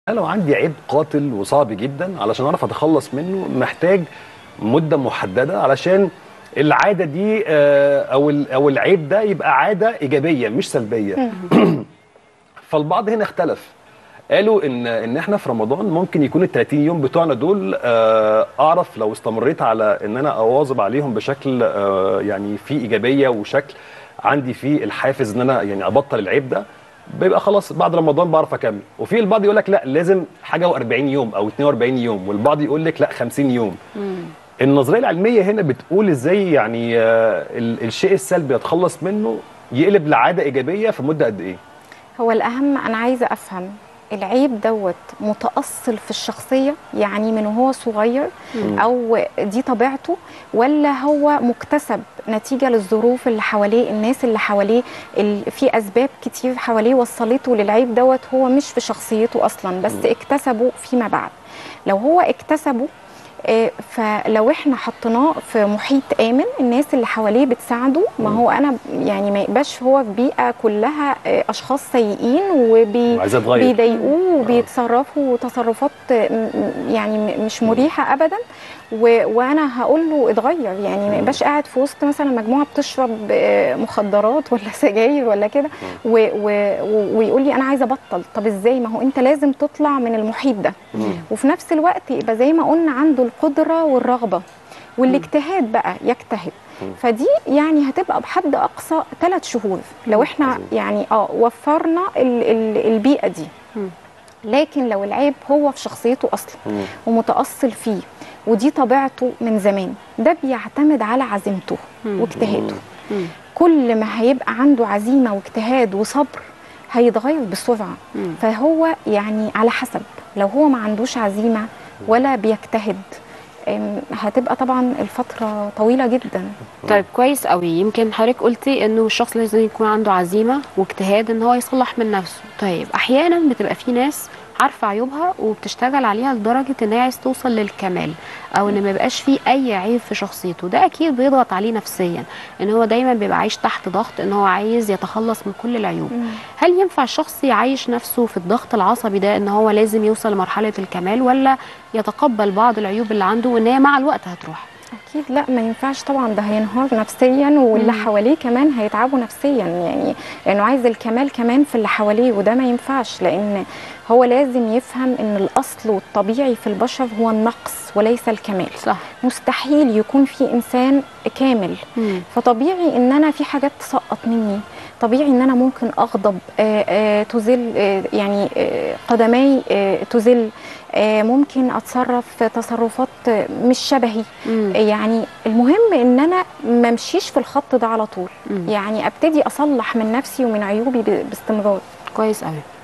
انا لو عندي عيب قاتل وصعب جدا علشان اعرف اتخلص منه محتاج مده محدده علشان العاده دي آه، او ال- او العيب ده يبقى عاده ايجابيه مش سلبيه فالبعض هنا اختلف قالوا ان ان احنا في رمضان ممكن يكون ال 30 يوم بتوعنا دول آه، اعرف لو استمريت على ان انا اواظب عليهم بشكل آه، يعني فيه ايجابيه وشكل عندي فيه الحافز ان انا يعني ابطل العيب ده بيبقى خلاص بعد رمضان بعرف اكمل وفي البعض يقول لك لا لازم حاجه و40 يوم او 42 يوم والبعض يقول لك لا 50 يوم النظريه العلميه هنا بتقول ازاي يعني آه، ال- الشيء السلبي اتخلص منه يقلب لعاده ايجابيه في مده قد ايه هو الأهم أنا عايزة أفهم العيب دوت متأصل في الشخصية يعني من وهو صغير أو دي طبيعته ولا هو مكتسب نتيجة للظروف اللي حواليه الناس اللي حواليه ال- في أسباب كتير حواليه وصلته للعيب دوت هو مش في شخصيته أصلا بس اكتسبه فيما بعد لو هو اكتسبه آه، فلو احنا حطيناه في محيط امن الناس اللي حواليه بتساعده ما هو انا يعني ما يبقاش هو في بيئه كلها آه، اشخاص سيئين وبي وعايزاه يتغير. بيضايقوه وبيتصرفوا تصرفات آه، م- م- يعني م- مش مريحه ابدا و... وانا هقول له اتغير يعني ما يبقاش قاعد في وسط مثلا مجموعه بتشرب آه، مخدرات ولا سجاير ولا كده و... و... و- ويقول لي انا عايزه ابطل طب ازاي ما هو انت لازم تطلع من المحيط ده وفي نفس الوقت يبقى زي ما قلنا عنده القدره والرغبه والاجتهاد بقى يجتهد فدي يعني هتبقى بحد اقصى ثلاث شهور لو احنا عظيم. يعني اه وفرنا ال ال البيئه دي لكن لو العيب هو في شخصيته اصلا مم. ومتاصل فيه ودي طبيعته من زمان ده بيعتمد على عزيمته واجتهاده مم. كل ما هيبقى عنده عزيمه واجتهاد وصبر هيتغير بسرعه مم. فهو يعني على حسب لو هو ما عندوش عزيمه ولا بيجتهد أم، هتبقى طبعا الفتره طويله جدا طيب كويس قوي يمكن حضرتك قلتي انه الشخص لازم يكون عنده عزيمه واجتهاد ان هو يصلح من نفسه طيب احيانا بتبقى في ناس عارفه عيوبها وبتشتغل عليها لدرجه ان هي عايز توصل للكمال او ان ما يبقاش فيه اي عيب في شخصيته ده اكيد بيضغط عليه نفسيا ان هو دايما بيبقى عايش تحت ضغط ان هو عايز يتخلص من كل العيوب هل ينفع الشخص يعيش نفسه في الضغط العصبي ده ان هو لازم يوصل لمرحله الكمال ولا يتقبل بعض العيوب اللي عنده وان هي مع الوقت هتروح اكيد لا ما ينفعش طبعا ده هينهار نفسيا واللي مم. حواليه كمان هيتعبوا نفسيا يعني لانه عايز الكمال كمان في اللي حواليه وده ما ينفعش لان هو لازم يفهم ان الاصل والطبيعي في البشر هو النقص وليس الكمال صح مستحيل يكون في انسان كامل مم. فطبيعي ان انا في حاجات تسقط مني طبيعي ان انا ممكن اغضب آه، آه، تزل آه، يعني آه، قدمي آه، تزل آه، ممكن اتصرف في تصرفات آه، مش شبهي مم. يعني المهم ان انا ما امشيش في الخط ده على طول مم. يعني ابتدي اصلح من نفسي ومن عيوبي ب- باستمرار كويس قوي